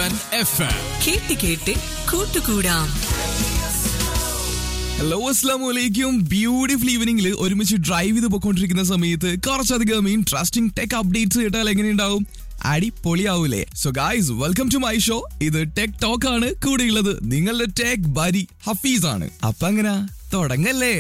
Seven F M കേട്ട് കേട്ട് കൂട്ടുകൂടാം ഹലോ അസ്ലാം വലൈക്കും ബ്യൂട്ടിഫുൾ ഈവനിംഗിൽ ഒരുമിച്ച് ഡ്രൈവ് ചെയ്ത് പോയിക്കൊണ്ടിരിക്കുന്ന സമയത്ത് കുറച്ചധികം ഇൻട്രസ്റ്റിംഗ് ടെക് അപ്ഡേറ്റ്സ് കേട്ടാൽ എങ്ങനെയുണ്ടാവും അടിപൊളിയാവൂലേ so guys welcome to my show ഇത് ടെക് ടോക്ക് ആണ് കൂടെയുള്ളത് നിങ്ങളുടെ ടെക് ബരി ഹഫീസ് ആണ് അപ്പൊ അങ്ങനെ തുടങ്ങല്ലേ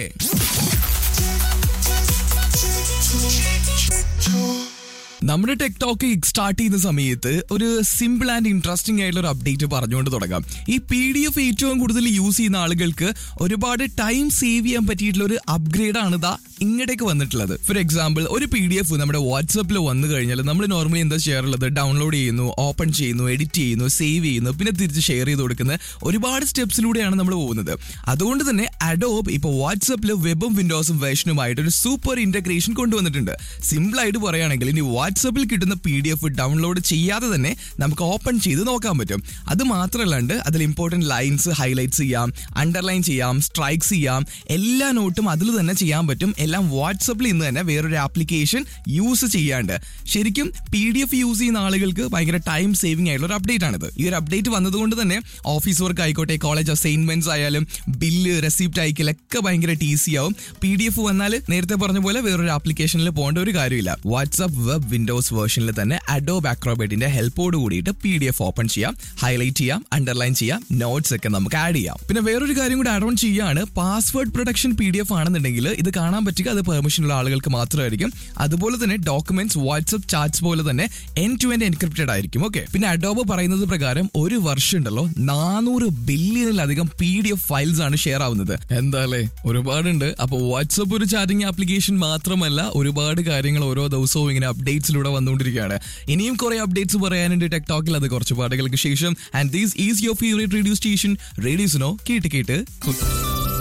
നമ്മുടെ ടെക് ടോക്ക് സ്റ്റാർട്ട് ചെയ്യുന്ന സമയത്ത് ഒരു സിമ്പിൾ ആൻഡ് ഇൻട്രസ്റ്റിംഗ് ആയിട്ടുള്ള ഒരു അപ്ഡേറ്റ് പറഞ്ഞുകൊണ്ട് തുടങ്ങാം ഈ പി ഡി എഫ് ഏറ്റവും കൂടുതൽ യൂസ് ചെയ്യുന്ന ആളുകൾക്ക് ഒരുപാട് ടൈം സേവ് ചെയ്യാൻ പറ്റിയിട്ടുള്ള ഒരു അപ്ഗ്രേഡ് ആണ് ഇതാ ഇങ്ങോട്ടേക്ക് വന്നിട്ടുള്ളത് ഫോർ എക്സാമ്പിൾ ഒരു പി ഡി എഫ് നമ്മുടെ വാട്സപ്പിൽ വന്നു കഴിഞ്ഞാൽ നമ്മൾ നോർമലി എന്താ ചെയ്യാറുള്ളത് ഡൗൺലോഡ് ചെയ്യുന്നു ഓപ്പൺ ചെയ്യുന്നു എഡിറ്റ് ചെയ്യുന്നു സേവ് ചെയ്യുന്നു പിന്നെ തിരിച്ച് ഷെയർ ചെയ്ത് കൊടുക്കുന്ന ഒരുപാട് സ്റ്റെപ്സിലൂടെയാണ് നമ്മൾ പോകുന്നത് അതുകൊണ്ട് തന്നെ അഡോബ് ഇപ്പോൾ വാട്സപ്പിൽ വെബും വിൻഡോസും വേർഷനുമായിട്ട് ഒരു സൂപ്പർ ഇന്റഗ്രേഷൻ കൊണ്ടുവന്നിട്ടുണ്ട് സിമ്പിൾ ആയിട്ട് പറയുകയാണെങ്കിൽ ഇനി വാട്സപ്പിൽ കിട്ടുന്ന പി ഡി എഫ് ഡൗൺലോഡ് ചെയ്യാതെ തന്നെ നമുക്ക് ഓപ്പൺ ചെയ്ത് നോക്കാൻ പറ്റും അത് മാത്രമല്ലാണ്ട് അതിൽ ഇമ്പോർട്ടൻറ്റ് ലൈൻസ് ഹൈലൈറ്റ്സ് ചെയ്യാം അണ്ടർലൈൻ ചെയ്യാം സ്ട്രൈക്സ് ചെയ്യാം എല്ലാ നോട്ടും അതിൽ തന്നെ ചെയ്യാൻ പറ്റും എല്ലാം വാട്സപ്പിൽ ഇന്ന് തന്നെ വേറൊരു ആപ്ലിക്കേഷൻ യൂസ് ചെയ്യാണ്ട് ശരിക്കും പി ഡി എഫ് യൂസ് ചെയ്യുന്ന ആളുകൾക്ക് ഭയങ്കര ടൈം സേവിംഗ് ആയിട്ടുള്ള ഒരു അപ്ഡേറ്റ് ആണിത് ഈ ഒരു അപ്ഡേറ്റ് വന്നതുകൊണ്ട് തന്നെ ഓഫീസ് വർക്ക് ആയിക്കോട്ടെ കോളേജ് അസൈൻമെന്റ്സ് ആയാലും ബില്ല് റെസിപ്റ്റ് അയക്കലൊക്കെ ഭയങ്കര ടീസി ആവും പി ഡി എഫ് വന്നാൽ നേരത്തെ പറഞ്ഞ പോലെ വേറൊരു ആപ്ലിക്കേഷനിൽ പോകേണ്ട ഒരു കാര്യമില്ല വാട്സ്ആപ്പ് വെബ് വിൻഡോസ് വേർഷനിൽ തന്നെ അഡോബ് ആക്രോബേറ്റിന്റെ ഹെൽപ്പോട് കൂടിയിട്ട് പി ഡി എഫ് ഓപ്പൺ ചെയ്യാം ഹൈലൈറ്റ് ചെയ്യാം അണ്ടർലൈൻ ചെയ്യാം നോട്ട്സ് ഒക്കെ നമുക്ക് ആഡ് ചെയ്യാം പിന്നെ വേറൊരു കാര്യം കൂടി ആഡ് ഓൺ ചെയ്യാണ് password protection P D F ആണെന്നുണ്ടെങ്കിൽ ഇത് കാണാൻ പറ്റുക അത് പെർമിഷൻ ഉള്ള ആളുകൾക്ക് മാത്രമായിരിക്കും അതുപോലെ തന്നെ ഡോക്യുമെന്റ്സ് വാട്സ്ആപ്പ് ചാറ്റ്സ് പോലെ തന്നെ എൻ ടു എൻ എൻക്രിപ്റ്റഡ് ആയിരിക്കും ഓക്കെ പിന്നെ അഡോബ് പറയുന്നത് പ്രകാരം ഒരു വർഷം ഉണ്ടല്ലോ നാനൂറ് ബില്യണിലധികം പി ഡി എഫ് ഫയൽസ് ആണ് ഷെയർ ആവുന്നത് എന്താല്ലേ ഒരുപാടുണ്ട് അപ്പൊ വാട്സ്ആപ്പ് ഒരു ചാറ്റിംഗ് ആപ്ലിക്കേഷൻ മാത്രമല്ല ഒരുപാട് കാര്യങ്ങൾ ഓരോ ദിവസവും ഇങ്ങനെ അപ്ഡേറ്റ്സിലൂടെ വന്നുകൊണ്ടിരിക്കുകയാണ് ഇനിയും കുറെ അപ്ഡേറ്റ്സ് പറയാനുണ്ട് ടെക്ടോക്കിൽ അത് കുറച്ച് പാടുകൾക്ക് ശേഷം and these is your favourite radio station റേഡിയോസിനോ കേട്ട് കേട്ട് കുത്ത്.